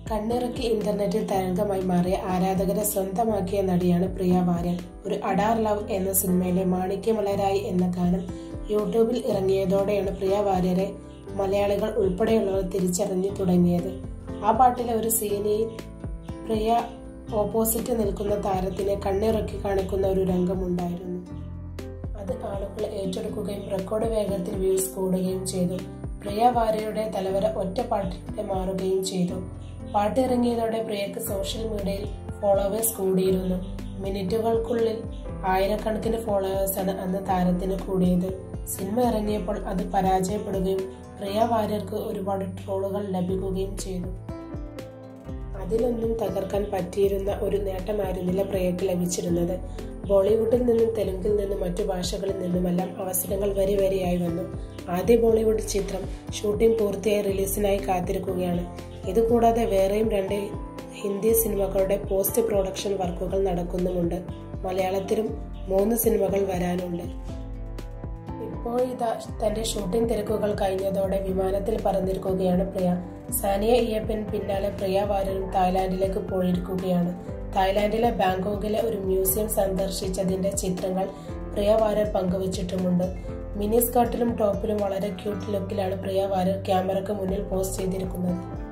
കണ്ണിറക്കി ഇന്റർനെറ്റിൽ തരംഗമായി മാറിയ ആരാധകരെ സ്വന്തമാക്കിയ നടിയാണ് പ്രിയ വാര്യർ ഒരു അഡാർ ലവ് എന്ന സിനിമയിലെ മാണിക്യമലരായി എന്ന ഗാനം യൂട്യൂബിൽ ഇറങ്ങിയതോടെയാണ് പ്രിയ വാര്യരെ മലയാളികൾ ഉൾപ്പെടെയുള്ളവർ തിരിച്ചറിഞ്ഞു തുടങ്ങിയത് ആ പാട്ടിലെ ഒരു സീനിൽ പ്രിയ ഓപ്പോസിറ്റ് നിൽക്കുന്ന താരത്തിനെ കണ്ണിറക്കി കാണിക്കുന്ന ഒരു രംഗമുണ്ടായിരുന്നു അത് ആളുകൾ ഏറ്റെടുക്കുകയും റെക്കോർഡ് വേഗത്തിൽ വ്യൂസ് കൂടുകയും ചെയ്തു പ്രിയ വാര്യയുടെ തലവര ഒറ്റ പാട്ടിലൂടെ മാറുകയും ചെയ്തു പാട്ട് ഇറങ്ങിയതോടെ പ്രിയക്ക് സോഷ്യൽ മീഡിയയിൽ ഫോളോവേഴ്സ് കൂടിയിരുന്നു മിനിറ്റുകൾക്കുള്ളിൽ ആയിരക്കണക്കിന് ഫോളോവേഴ്സാണ് അന്ന് താരത്തിന് കൂടിയത് സിനിമ ഇറങ്ങിയപ്പോൾ അത് പരാജയപ്പെടുകയും പ്രിയ വാര്യർക്ക് ഒരുപാട് ട്രോളുകൾ ലഭിക്കുകയും ചെയ്തു അതിലൊന്നും തകർക്കാൻ പറ്റിയിരുന്ന ഒരു നേട്ടമായിരുന്നില്ല പ്രിയക്ക് ലഭിച്ചിരുന്നത് ബോളിവുഡിൽ നിന്നും തെലുങ്കിൽ നിന്നും മറ്റു ഭാഷകളിൽ നിന്നുമെല്ലാം അവസരങ്ങൾ വരി വരിയായി വന്നു ആദ്യ ബോളിവുഡ് ചിത്രം ഷൂട്ടിംഗ് പൂർത്തിയായി റിലീസിനായി കാത്തിരിക്കുകയാണ് ഇതുകൂടാതെ വേറെയും രണ്ട് ഹിന്ദി സിനിമകളുടെ പോസ്റ്റ് പ്രൊഡക്ഷൻ വർക്കുകൾ നടക്കുന്നുമുണ്ട് മലയാളത്തിലും മൂന്ന് സിനിമകൾ വരാനുണ്ട് ഇപ്പോൾ ഇതാ തന്റെ ഷൂട്ടിംഗ് തിരക്കുകൾ കഴിഞ്ഞതോടെ വിമാനത്തിൽ പറന്നിരിക്കുകയാണ് പ്രിയ സാനിയ ഇയപ്പൻ പിന്നാലെ പ്രിയ വാര്യരും തായ്ലാന്റിലേക്ക് പോയിരിക്കുകയാണ് തായ്ലാന്റിലെ ബാങ്കോക്കിലെ ഒരു മ്യൂസിയം സന്ദർശിച്ചതിന്റെ ചിത്രങ്ങൾ പ്രിയ വാര്യർ പങ്കുവച്ചിട്ടുമുണ്ട് മിനി സ്കർട്ടിലും ടോപ്പിലും വളരെ ക്യൂട്ട് ലുക്കിലാണ് പ്രിയ വാര്യർ ക്യാമറയ്ക്ക് മുന്നിൽ പോസ്റ്റ് ചെയ്തിരിക്കുന്നത്